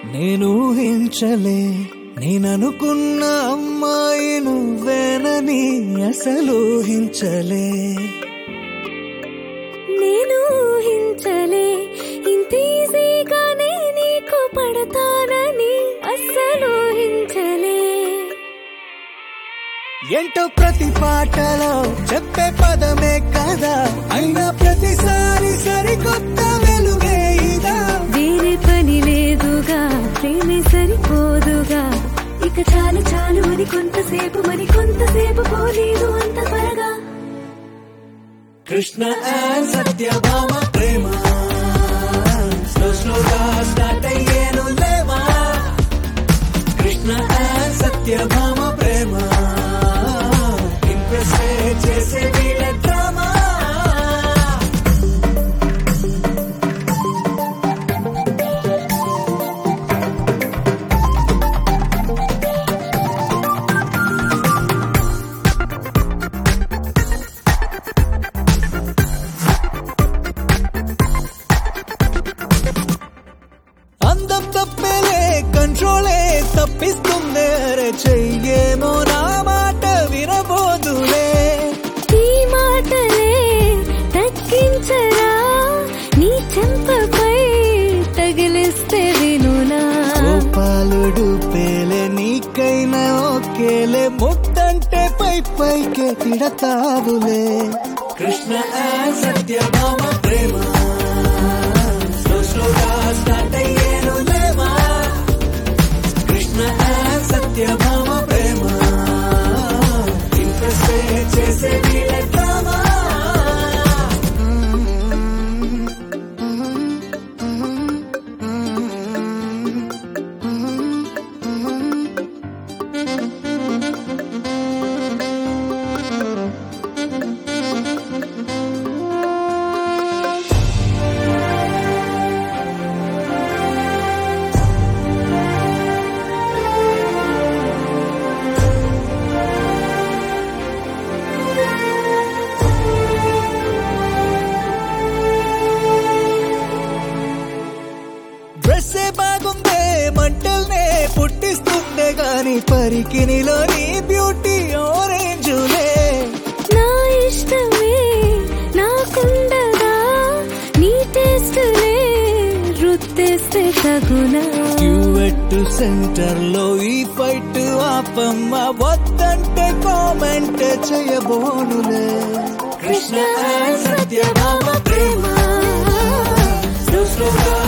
నేను ఊహించలే నేననుకున్న అమ్మాయి నువ్వేనని అసలు ఊహించలే నేను ఊహించలే ఇంత ఈజీగానే నీకు పడతానని అస్సలు ఊహించలే ఏంటో ప్రతి పాటలో చెప్పే పదమే కదా అయినా ప్రతిసారి సరికొత్త వెలుగే ఇదా వేరే పని లేదుగా ప్రేమే సరిపోదుగా ఇక చాలు చాలు అని కొంతసేపు మరి కొంతసేపు పోలేదు అంత త్వరగా కృష్ణ అండ్ సత్యభామ ప్రేమ స్లో స్లోగా స్టార్ట్ అయ్యేను లేవా కృష్ణ అండ్ సత్యభామ ప్రేమ ఇంప్రెస్ చేసే వీళ్ళ డ్రామా అందం తప్పేలే కంట్రోలే తప్పిస్తుందే అరే చెయ్యేమో నా మాట వినబోదులే ఈ మాటలే తగ్గించరా నీ చెంపపై తగిలిస్తే వినునా గోపాలుడు పేలే నీకైనా ఓకేలే ముట్టంటే పై పైకే తిడతావులే కృష్ణ అండ్ సత్యభామ ప్రేమ స్లో స్లోగా స్టార్ట్ అయ్యేను లేవా కృష్ణ అండ్ సత్యభామ ప్రేమ ఇంట్రెస్ట్ చేసే వీళ్ళ డ్రామా డ్రెస్సే బాగుందే మంటల్నే పుట్టిస్తుందే గాని పరికినిలోని బ్యూటీ ఆరెంజులే నా ఇష్టమే నాకుండదా నీ టేస్ట్లే రుత్తేస్తే తగునా క్యూవెట్ సెంటర్ లో ఈ ఫైట్ ఆపమ్మ వద్దంటే కామెంట్ చేయబోనులే కృష్ణ అండ్ సత్యభామ ప్రేమ స్లో స్లోగా